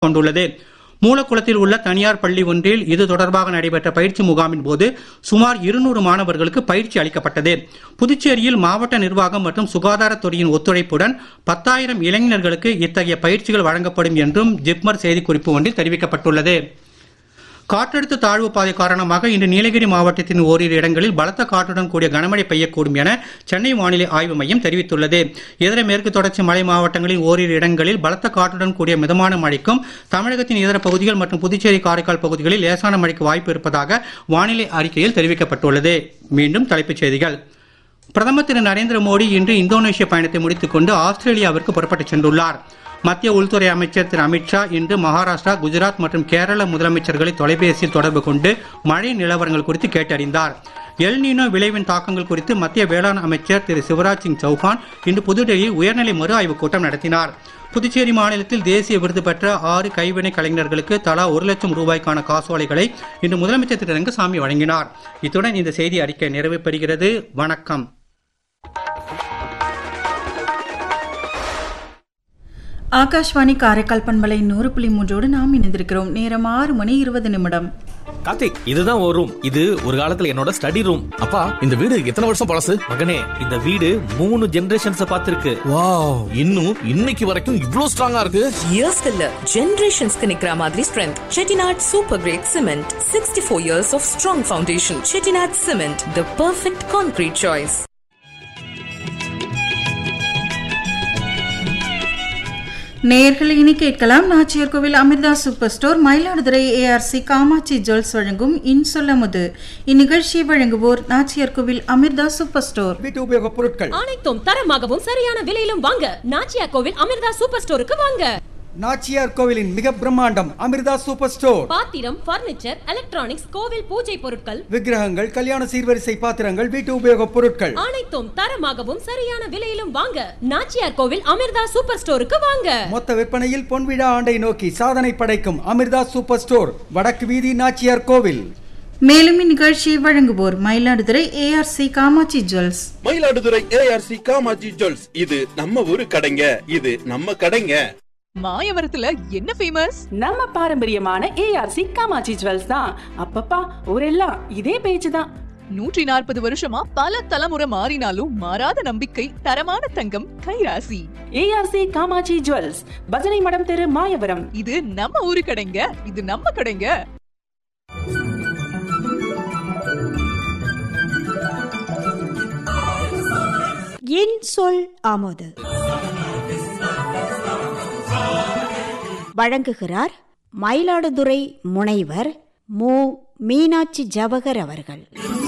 கொண்டுள்ளது மூலக்குளத்தில் உள்ள தனியார் பள்ளி ஒன்றில் இது தொடர்பாக நடைபெற்ற பயிற்சி முகாமின் போது சுமார் இருநூறு மாணவர்களுக்கு பயிற்சி அளிக்கப்பட்டது புதுச்சேரியில் மாவட்ட நிர்வாகம் மற்றும் சுகாதாரத்துறையின் ஒத்துழைப்புடன் பத்தாயிரம் இளைஞர்களுக்கு இத்தகைய பயிற்சிகள் வழங்கப்படும் என்றும் ஜிப்மர் செய்திக்குறிப்பு ஒன்றில் தெரிவிக்கப்பட்டுள்ளது காற்றழுத்த தாழ்வு பாதை காரணமாக இன்று நீலகிரி மாவட்டத்தின் ஓரிரு இடங்களில் பலத்த காற்றுடன் கூடிய கனமழை பெய்யக்கூடும் என சென்னை வானிலை ஆய்வு மையம் தெரிவித்துள்ளது இதர மேற்கு தொடர்ச்சி மலை மாவட்டங்களில் ஓரிரு இடங்களில் பலத்த காற்றுடன் கூடிய மிதமான மழைக்கும் தமிழகத்தின் இதர பகுதிகள் மற்றும் புதுச்சேரி காரைக்கால் பகுதிகளில் லேசான மழைக்கு வாய்ப்பு இருப்பதாக வானிலை அறிக்கையில் தெரிவிக்கப்பட்டுள்ளது மீண்டும் தலைப்புச் செய்திகள் பிரதமர் திரு நரேந்திர மோடி இன்று இந்தோனேஷிய பயணத்தை முடித்துக் கொண்டு ஆஸ்திரேலியாவிற்கு புறப்பட்டுச் சென்றுள்ளார் மத்திய உள்துறை அமைச்சர் திரு அமித்ஷா இன்று மகாராஷ்டிரா குஜராத் மற்றும் கேரள முதலமைச்சர்களை தொலைபேசியில் தொடர்பு கொண்டு மழை நிலவரங்கள் குறித்து கேட்டறிந்தார் எல்னினோ விளைவின் தாக்கங்கள் குறித்து மத்திய வேளாண் அமைச்சர் திரு சிவராஜ் சிங் சௌஹான் இன்று புதுடெல்லியில் உயர்நிலை மறு ஆய்வுக் கூட்டம் நடத்தினார் புதுச்சேரி மாநிலத்தில் தேசிய விருது பெற்ற ஆறு கைவினை கலைஞர்களுக்கு தலா ஒரு லட்சம் ரூபாய்க்கான காசோலைகளை இன்று முதலமைச்சர் திரு ரங்கசாமி வழங்கினார் இத்துடன் இந்த செய்தி அறிக்கை நிறைவு பெறுகிறது வணக்கம் ஆகாஷ்வாணி காரைக்கால் பண்பலை நூறு புள்ளி மூன்றோடு நாம் இணைந்திருக்கிறோம் நேரம் ஆறு மணி இருபது நிமிடம் கார்த்திக் இதுதான் ஒரு ரூம் இது ஒரு காலத்துல என்னோட ஸ்டடி ரூம் அப்பா இந்த வீடு எத்தனை வருஷம் பழசு மகனே இந்த வீடு மூணு ஜெனரேஷன்ஸ் பார்த்திருக்கு வாவ் இன்னும் இன்னைக்கு வரைக்கும் இவ்ளோ ஸ்ட்ராங்கா இருக்கு இயர்ஸ்க்கு இல்ல ஜெனரேஷன்ஸ்க்கு நிக்கிற மாதிரி strength Chettinad super grade cement sixty four years of strong foundation Chettinad cement the perfect concrete choice நேயர்கள் இனி கேட்கலாம் Nachiyar Koil Amirtha super store Mayiladuthurai ARC Kamatchi jewels வழங்கும் இன்சொல்லமுது இந்நிகழ்ச்சியை வழங்குவோர் நாச்சியார் கோவில் அமிர்தா சூப்பர் ஸ்டோர் வீட்டு உபயோகப் பொருட்கள் அனைத்தும் தரமாகவும் சரியான விலையிலும் வாங்க நாச்சியா கோவில் அமிர்தா சூப்பர் ஸ்டோருக்கு வாங்க நாச்சியார் கோவிலின் மிக பிரம்மாண்டம் அமிர்தா சூப்பர் ஸ்டோர் பாத்திரம் பர்னிச்சர் எலக்ட்ரானிக்ஸ் கோவில் பூஜை பொருட்கள் விக்கிரகங்கள் கல்யாண சீர்வரிசை பாத்திரங்கள் வீட்டு உபயோகப் பொருட்கள் அனைத்தும் தரமாகவும் சரியான விலையிலும் வாங்க நாச்சியார் கோவில் அமிர்தா சூப்பர் ஸ்டோருக்கு வாங்க மொத்த விற்பனையில் பொன்விழா ஆண்டை நோக்கி சாதனை படைக்கும் அமிர்தா சூப்பர் ஸ்டோர் வடக்கு வீதி நாச்சியார் கோவில் மேலும் இந்நிகழ்ச்சியை வழங்குவோர் Mayiladuthurai ARC Kamatchi jewels Mayiladuthurai ARC Kamatchi jewels இது நம்ம ஊரு கடைங்க இது நம்ம கடைங்க மாயவரத்துல என்ன ஃபேமஸ் நம்ம பாரம்பரியமான ஏஆர்சி காமாட்சி ஜுவல்ஸ் தான் அப்பப்பா ஊரெல்லாம் இதே பேச்சு தான் நூற்றி நாற்பது வருஷமா பல தலைமுறை மாறினாலும் மாறாத நம்பிக்கை தரமான தங்கம் கைராசி ஏஆர்சி காமாட்சி ஜுவல்ஸ் பஜனை மடம் தெரு மாயவரம் இது நம்ம ஊரு கடைங்க இது நம்ம கடைங்க என் சொல் ஆமோது வழங்குகிறார் மயிலாடுதுறை முனைவர் மு மீனாட்சி ஜவகர் அவர்கள்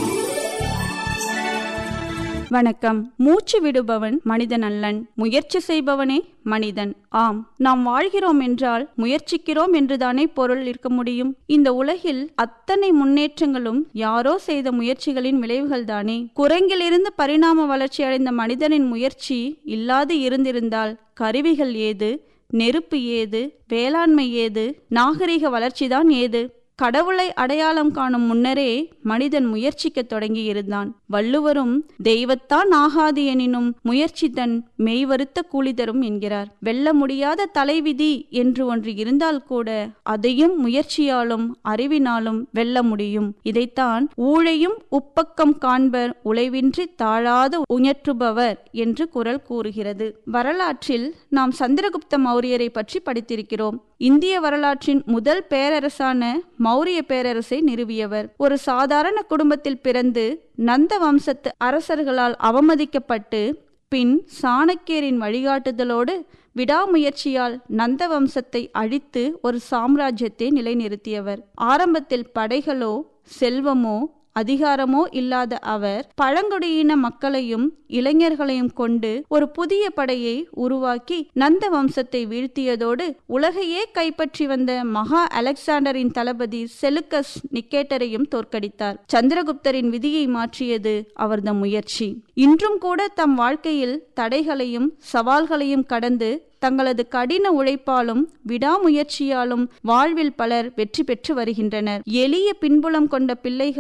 வணக்கம் மூச்சு விடுபவன் மனிதன் அல்லன் முயற்சி செய்பவனே மனிதன் ஆம் நாம் வாழ்கிறோம் என்றால் முயற்சிக்கிறோம் என்றுதானே பொருள் இருக்க முடியும் இந்த உலகில் அத்தனை முன்னேற்றங்களும் யாரோ செய்த முயற்சிகளின் விளைவுகள் தானே குரங்கிலிருந்து பரிணாம வளர்ச்சி அடைந்த மனிதனின் முயற்சி இல்லாது இருந்திருந்தால் கருவிகள் ஏது நெருப்பு ஏது வேளாண்மை ஏது நாகரிக வளர்ச்சிதான் ஏது கடவுளை அடையாளம் காணும் முன்னரே மனிதன் முயற்சிக்க தொடங்கியிருந்தான் வள்ளுவரும் தெய்வத்தான் ஆகாது எனினும் முயற்சி தன் மெய்வருத்த கூலி தரும் என்கிறார் வெல்ல முடியாத தலைவிதி என்று ஒன்று இருந்தால் கூட அதையும் முயற்சியாலும் அறிவினாலும் வெல்ல முடியும் இதைத்தான் ஊழையும் உப்பக்கம் காண்பர் உழைவின்றி தாழாது உயற்றுபவர் என்று குரல் கூறுகிறது வரலாற்றில் நாம் சந்திரகுப்த மௌரியரை பற்றி படித்திருக்கிறோம் இந்திய வரலாற்றின் முதல் பேரரசான மௌரிய பேரரசை நிறுவியவர் ஒரு சாதாரண குடும்பத்தில் பிறந்து நந்த வம்சத்து அரசர்களால் அவமதிக்கப்பட்டு பின் சாணக்கியரின் வழிகாட்டுதலோடு விடாமுயற்சியால் நந்த வம்சத்தை அழித்து ஒரு சாம்ராஜ்யத்தை நிலைநிறுத்தியவர் ஆரம்பத்தில் படைகளோ செல்வமோ அதிகாரமோ இல்லாத அவர் பழங்குடியின மக்களையும் இளைஞர்களையும் கொண்டு ஒரு புதிய படையை உருவாக்கி நந்த வம்சத்தை வீழ்த்தியதோடு உலகையே கைப்பற்றி வந்த மகா அலெக்சாண்டரின் தளபதி செலுக்கஸ் நிக்கேட்டரையும் தோற்கடித்தார் சந்திரகுப்தரின் விதியை மாற்றியது அவரது முயற்சி இன்றும் கூட தம் வாழ்க்கையில் தடைகளையும் சவால்களையும் கடந்து தங்களது கடின உழைப்பாலும் விடாமுயற்சியாலும் வாழ்வில் பலர் வெற்றி பெற்று வருகின்றனர் எளிய பின்புலம் கொண்ட பிள்ளைகள்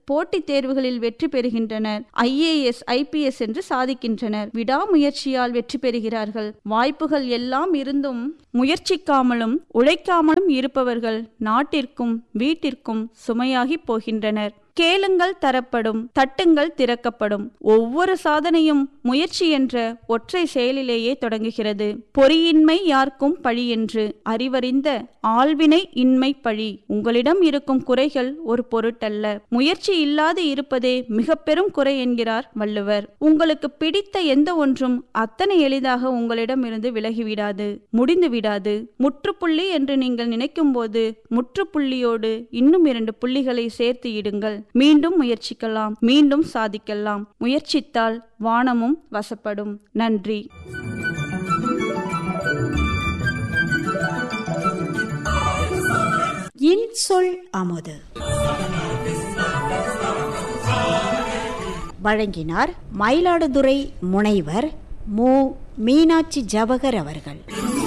போட்டித் தேர்வுகளில் வெற்றி பெறுகின்றனர் ஐஏஎஸ் ஐபிஎஸ் என்று சாதிக்கின்றனர் விடாமுயற்சியால் வெற்றி பெறுகிறார்கள் வாய்ப்புகள் எல்லாம் இருந்தும் முயற்சிக்காமலும் உழைக்காமலும் இருப்பவர்கள் நாட்டிற்கும் வீட்டிற்கும் சுமையாகி போகின்றனர் கேளுங்கள் தரப்படும் தட்டுங்கள் திறக்கப்படும் ஒவ்வொரு சாதனையும் முயற்சி என்ற ஒற்றை செயலிலேயே தொடங்குகிறது பொறியின்மை யார்க்கும் பழி என்று அறிவறிந்த ஆள்வினை இன்மை பழி உங்களிடம் இருக்கும் குறைகள் ஒரு பொருட்டல்ல முயற்சி இல்லாது இருப்பதே மிக பெரும் குறை என்கிறார் வள்ளுவர் உங்களுக்கு பிடித்த எந்த ஒன்றும் அத்தனை எளிதாக உங்களிடமிருந்து விலகிவிடாது முடிந்து விடாது முற்றுப்புள்ளி என்று நீங்கள் நினைக்கும் போது முற்றுப்புள்ளியோடு இன்னும் இரண்டு புள்ளிகளை சேர்த்து இடுங்கள் மீண்டும் முயற்சிக்கலாம் மீண்டும் சாதிக்கலாம் முயற்சித்தால் வானமும் வசப்படும் நன்றி இன்சொல் அமுது வழங்கினார் மயிலாடுதுறை முனைவர் மு மீனாட்சி ஜவகர் அவர்கள்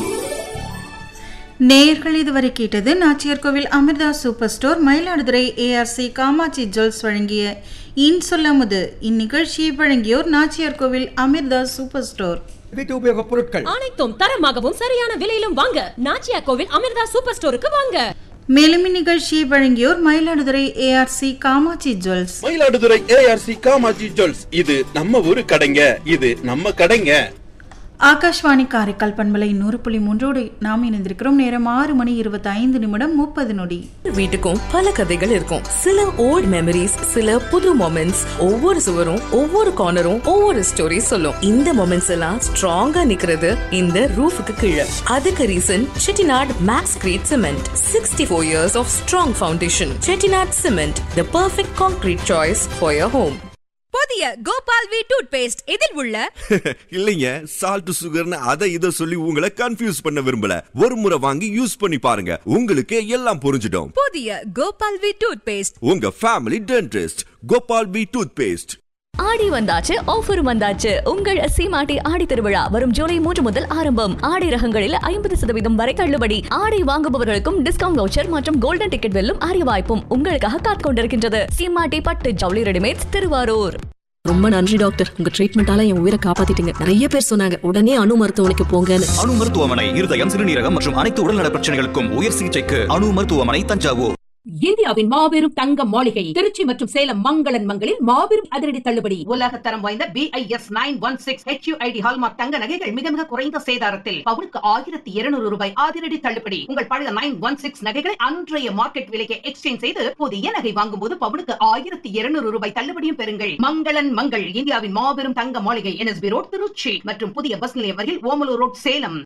நேயர்கள் இதுவரை கேட்டது Nachiyar Koil Amirtha super store Mayiladuthurai ARC Kamatchi jewels வழங்கிய இன் சொல்லாமுது இந்நிகழ்ச்சியை வழங்கியோர் நாச்சியார் கோவில் அமிர்தா சூப்பர் ஸ்டோர் வீட்டு உபயோகப் பொருட்கள் அனைத்தும் தரமாகவும் சரியான விலையிலும் வாங்க நாச்சியா கோவில் அமிர்தா சூப்பர் ஸ்டோருக்கு வாங்க மேலும் இந்நிகழ்ச்சியை வழங்கியோர் Mayiladuthurai ARC Kamatchi jewels Mayiladuthurai ARC Kamatchi jewels இது நம்ம ஊரு கடைங்க இது நம்ம கடைங்க ஆகாஷ்வாணி காரைக்கால் பண்பலை நூறு புள்ளி மூன்றோடு நாம் இணைந்திருக்கிறோம் நேரம் ஆறு மணி இருபத்தி ஐந்து நிமிடம் முப்பது நொடி வீட்டுக்கும் பல கதைகள் இருக்கும் சில ஓல்ட் மெமரிஸ் சில புது மொமெண்ட்ஸ் ஒவ்வொரு சுவரும் ஒவ்வொரு கார்னரும் ஒவ்வொரு ஸ்டோரி சொல்லும் இந்த மொமெண்ட்ஸ் எல்லாம் ஸ்ட்ராங்கா நிக்கிறது இந்த ரூஃபுக்கு கீழே அதுக்கு reason Chettinad Maxcrete cement sixty four years of strong foundation Chettinad cement the perfect concrete choice for your home புதிய கோபால் வி டூத் பேஸ்ட் இதில் உள்ள இல்லைங்க சால்ட் சுகர்னு அதை இதை சொல்லி உங்களை கன்ஃபியூஸ் பண்ண விரும்பல ஒரு முறை வாங்கி யூஸ் பண்ணி பாருங்க உங்களுக்கு எல்லாம் புரிஞ்சிடும் புதிய கோபால் வி டூத் பேஸ்ட் உங்க family dentist Gopal B toothpaste Aadi வந்தாச்சு ஆஃபர் வந்தாச்சு உங்கள் சீமாட்டி ஆடி திருவிழா வரும் ஜூலை மூன்று முதல் ஆரம்பம் ஆடை ரகங்களில் ஐம்பது சதவீதம் வரை தள்ளுபடி ஆடை வாங்குபவர்களுக்கும் டிஸ்கவுண்ட் வவுச்சர் மற்றும் கோல்டன் டிக்கெட் வெல்லும் அரிய வாய்ப்பும் உங்களுக்காக காத்துக் கொண்டிருக்கின்றது சீமாட்டி பட்டு ஜவுளி ரெடிமேட்ஸ் திருவாரூர் ரொம்ப நன்றி டாக்டர் உங்க ட்ரீட்மெண்டால என் உயிரை காப்பாத்திட்டீங்க நிறைய பேர் சொன்னாங்க உடனே அணு மருத்துவமனைக்கு போங்கன்னு அணு மருத்துவமனை இருதயம் சிறுநீரகம் மற்றும் அனைத்து உடல்நல பிரச்சனைகளுக்கும் உயர் சிகிச்சைக்கு அணு மருத்துவமனை தஞ்சாவூர் இந்தியாவின் மாபெரும் தங்க மாளிகை திருச்சி மற்றும் சேலம் மங்களன் மங்களில் மாபெரும் அதிரடி தள்ளுபடி உலக தரம் வாய்ந்த BIS nine one six HUID hallmark தங்க நகைகள் மிக மிக குறைந்த சேதாரத்தில் பவுனுக்கு ஆயிரத்தி இருநூறு ரூபாய் அதிரடி தள்ளுபடி உங்கள் பழைய நைன் ஒன் சிக்ஸ் நகைகளை அன்றைய மார்க்கெட் விலைக்கு எக்ஸ்சேஞ்ச் செய்து புதிய நகை வாங்கும் போது பவுனுக்கு ஆயிரத்தி இருநூறு ரூபாய் தள்ளுபடியும் பெறுங்கள் மங்களன் மங்கள் இந்தியாவின் மாபெரும் தங்க மாளிகை என்எஸ்பி ரோட் திருச்சி மற்றும் புதிய பஸ் நிலையம் வரையில் ஓமலூர் ரோட் சேலம்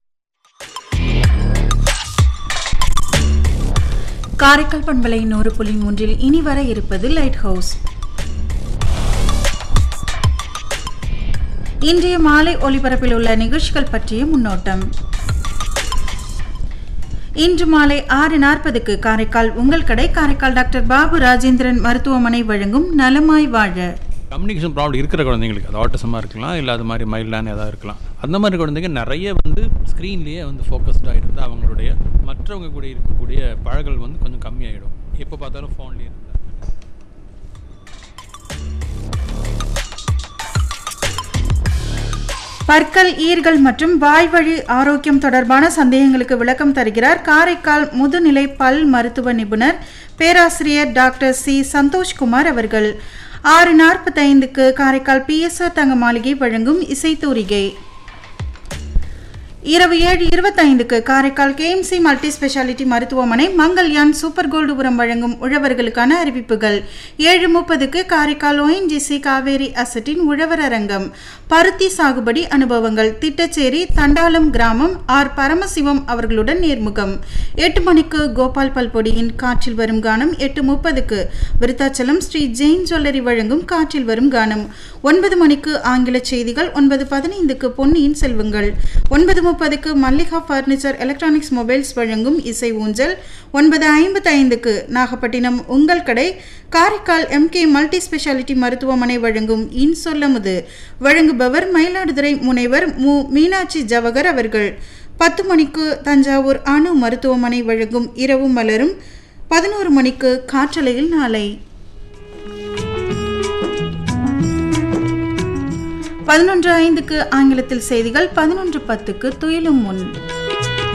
காரைக்கால் பண்பலை நூறு புள்ளி மூன்றில் இனி வர இருப்பது லைட் ஹவுஸ் இன்றைய மாலை ஒலிபரப்பில் உள்ள நிகழ்ச்சிகள் பற்றிய முன்னோட்டம் இன்று மாலை ஆறு நாற்பதுக்கு காரைக்கால் உங்கள் கடை காரைக்கால் டாக்டர் பாபு ராஜேந்திரன் மருத்துவமனை வழங்கும் நலமாய் வாழ கம்யூனிகேஷன் ப்ராப்ளம் இருக்கிற குழந்தைங்களுக்கு அது ஆட்டிசமாக இருக்கலாம் இல்லை அது மாதிரி மைல்டான ஏதாவது இருக்கலாம் அந்த மாதிரி குழந்தைங்க நிறைய வந்து ஸ்க்ரீன்லேயே வந்து ஃபோக்கஸ்டாக இருந்து அவங்களுடைய மற்றவங்க கூட இருக்கக்கூடிய பழகல் வந்து கொஞ்சம் கம்மியாயிடும் எப்போ பார்த்தாலும் ஃபோன்லேயே இருந்தால் பற்கள் ஈர்கள் மற்றும் வாய்வழி ஆரோக்கியம் தொடர்பான சந்தேகங்களுக்கு விளக்கம் தருகிறார் காரைக்கால் முதுநிலை பல் மருத்துவ நிபுணர் பேராசிரியர் டாக்டர் சி சந்தோஷ்குமார் அவர்கள் ஆறு நாற்பத்தைந்துக்கு காரைக்கால் பிஎஸ்ஆர் தங்க மாளிகை வழங்கும் இசைத்தூரிகை இரவு ஏழு இருபத்தைந்துக்கு காரைக்கால் கேஎம்சி மல்டி ஸ்பெஷாலிட்டி மருத்துவமனை மங்கல்யான் சூப்பர் கோல்டு உரம் வழங்கும் உழவர்களுக்கான அறிவிப்புகள் ஏழு முப்பதுக்கு காரைக்கால் ஓஎன்ஜிசி காவேரி அசட்டின் உழவர் அரங்கம் பருத்தி சாகுபடி அனுபவங்கள் திட்டச்சேரி தண்டாலம் கிராமம் ஆர் பரமசிவம் அவர்களுடன் நேர்முகம் எட்டு மணிக்கு கோபால் பல்பொடியின் காற்றில் வரும் கானம் எட்டு முப்பதுக்கு விருத்தாச்சலம் ஸ்ரீ ஜெயின் ஜுவல்லரி வழங்கும் காற்றில் வரும் கானம் ஒன்பது மணிக்கு ஆங்கில செய்திகள் ஒன்பது பதினைந்துக்கு பொன்னியின் செல்வங்கள் ஒன்பது முப்பதுக்கு மல்லிகா பர்னிச்சர் எலக்ட்ரானிக்ஸ் மொபைல்ஸ் வழங்கும் இசை ஊஞ்சல் ஒன்பது ஐம்பத்தி ஐந்துக்கு நாகப்பட்டினம் உங்கள் கடை காரைக்கால் எம்கே மல்டி ஸ்பெஷாலிட்டி மருத்துவமனை வழங்கும் இன்சொல்லமுது வழங்குபவர் மயிலாடுதுறை முனைவர் மு மீனாட்சி ஜவகர் அவர்கள் பத்து மணிக்கு தஞ்சாவூர் அணு மருத்துவமனை வழங்கும் இரவு மலரும் பதினோரு மணிக்கு காற்றலையில் நாளை பதினொன்று ஐந்துக்கு ஆங்கிலத்தில் செய்திகள் பதினொன்று பத்துக்கு துயிலும் முன்